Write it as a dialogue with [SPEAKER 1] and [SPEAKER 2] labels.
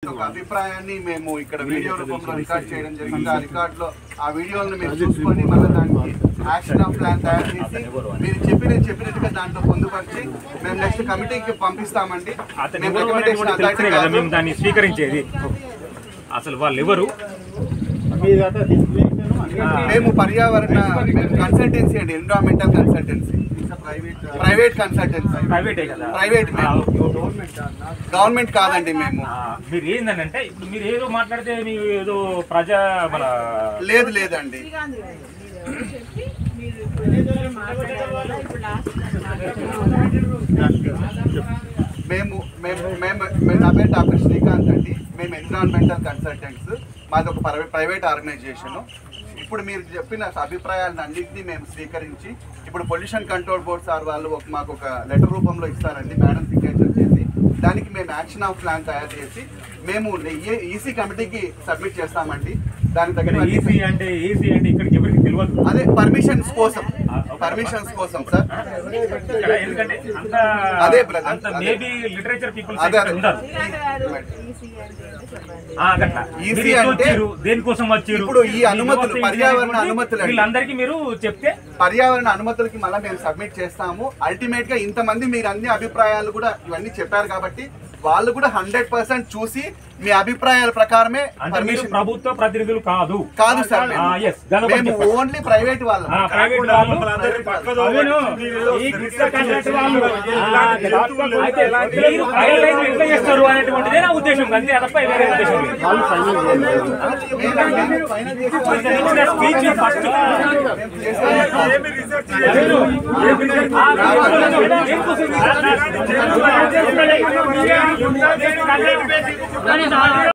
[SPEAKER 1] ఒక అభిప్రాయాన్ని మేము ఇక్కడ వీడియో రూపంలో రికార్డ్ చేయడం జరిగింది ఆ రికార్డ్ లో ఆ వీడియోలను మీరు చూసుకొని మళ్ళీ దానికి యాక్షన్ ఆఫ్ ప్లాన్ తయారు చేసి మీరు చెప్పిన చెప్పినట్టుగా దాంట్లో పొందుపరిచి మేము నెక్స్ట్ కమిటీకి పంపిస్తామండి
[SPEAKER 2] అతను
[SPEAKER 1] మేము
[SPEAKER 2] ఎవరు అనేది
[SPEAKER 1] రికమెండేషన్
[SPEAKER 2] కూడా
[SPEAKER 1] అథారిటీ
[SPEAKER 2] తెలిసినే కదా
[SPEAKER 1] కాదు.
[SPEAKER 2] మేము దాన్ని స్వీకరించేది అసలు వాళ్ళు ఎవరు
[SPEAKER 1] మేము పర్యావరణ కన్సల్టెన్సీ అండి ఎన్విరాన్మెంటల్ కన్సల్టెన్సీ ప్రైవేట్ కన్సల్టెన్సీ
[SPEAKER 2] ప్రైవేటే కదా
[SPEAKER 1] ప్రైవేట్
[SPEAKER 2] ఆ,
[SPEAKER 1] మేము
[SPEAKER 2] ఓకే.
[SPEAKER 1] గవర్నమెంట్ కాదండి మేము
[SPEAKER 2] ఆ, మీరు ఏంటంటే ఇప్పుడు మీరు ఏదో మాట్లాడితే మీరు ఏదో ప్రజా మన
[SPEAKER 1] లేదు లేదండి
[SPEAKER 3] శ్రీకాంత్ గారు, మీరు చెప్పి మీరు ఇప్పుడు మాట్లాడారు కదా, ఇప్పుడు లాస్ట్
[SPEAKER 1] మేము మేము మేము మేము నా పేరు డాక్టర్ శ్రీకాంత్ అండి మేము ఎన్విరాన్మెంటల్ కన్సల్టెంట్స్ మాది ఒక ప్రైవే- ప్రైవేట్ ఆర్గనైజేషన్ ఇప్పుడు మీరు చెప్పిన అభిప్రాయాలను అన్నింటినీ మేము స్వీకరించి ఇప్పుడు పొల్యూషన్ కంట్రోల్ బోర్డ్ సార్ వాళ్ళు ఒక మాకు ఒక లెటర్ రూపంలో ఇస్తారండి మేడం సిగ్నేచర్ చేసి దానికి మేము యాక్షన్ ఆఫ్ ప్లాన్ తయారు చేసి మేము ఈసీ కమిటీకి సబ్మిట్ చేస్తామండి దానికి
[SPEAKER 2] ఇక్కడ
[SPEAKER 1] తగ్గ
[SPEAKER 2] ఈసీ అంటే ఈసీ అంటే ఇక్కడికి ఎవరికి తెలియదు
[SPEAKER 1] అదే పర్మిషన్స్ కోసం పర్మిషన్స్ కోసం సార్
[SPEAKER 2] ఇక్కడ ఎందుకంటే అంత
[SPEAKER 1] అదే brother,
[SPEAKER 2] అంత
[SPEAKER 1] అదే.
[SPEAKER 2] మేబీ లిటరేచర్ పీపుల్స్
[SPEAKER 1] అదే, అదే.
[SPEAKER 2] ఉండరు
[SPEAKER 3] శ్రీకాంత్ గారు ఈసీ అంటే ఏంటో చెప్పండి
[SPEAKER 2] ఆ, గట్లా.
[SPEAKER 1] ఈసీ
[SPEAKER 2] మీరు ఎట్లా
[SPEAKER 1] అంటే
[SPEAKER 2] వచ్చారు? దేనికోసం వచ్చారు
[SPEAKER 1] ఇప్పుడు ఈ
[SPEAKER 2] మీ
[SPEAKER 1] అనుమతులు,
[SPEAKER 2] వ్యవస్థ ఏంటి
[SPEAKER 1] పర్యావరణ
[SPEAKER 2] అనుకోండి.
[SPEAKER 1] అనుమతులు అండి.
[SPEAKER 2] వీళ్ళందరికీ మీరు చెప్తే
[SPEAKER 1] పర్యావరణ అనుమతులకి మళ్ళీ మేము సబ్మిట్ చేస్తాము అల్టిమేట్ గా ఇంతమంది మీరు అన్ని అభిప్రాయాలు కూడా ఇవన్నీ చెప్పారు కాబట్టి వాళ్ళు కూడా హండ్రెడ్ పర్సెంట్ చూసి మీ అభిప్రాయాల ప్రకారమే
[SPEAKER 2] అంటే మీరు
[SPEAKER 1] పర్మిషన్
[SPEAKER 2] ప్రభుత్వ ప్రతినిధులు కాదు
[SPEAKER 1] కాదు సార్
[SPEAKER 2] ఆ, yes, గలబడి
[SPEAKER 1] మేము
[SPEAKER 2] చెప్పండి.
[SPEAKER 1] ఓన్లీ ప్రైవేట్ వాళ్ళం
[SPEAKER 2] ఆ, ప్రైవేట్ వాళ్ళు అవును. ఈ గిట్ల కాంట్రాక్ట్ వాళ్ళు ఆ, అయితే మీరు ప్రైవేట్ ఎట్లా చేస్తారు అనేటువంటిదే నా ఉద్దేశం అంతే తప్ప వేరే ఉద్దేశం లేదు. ఇచ్చిన స్పీచ్ ఫస్ట్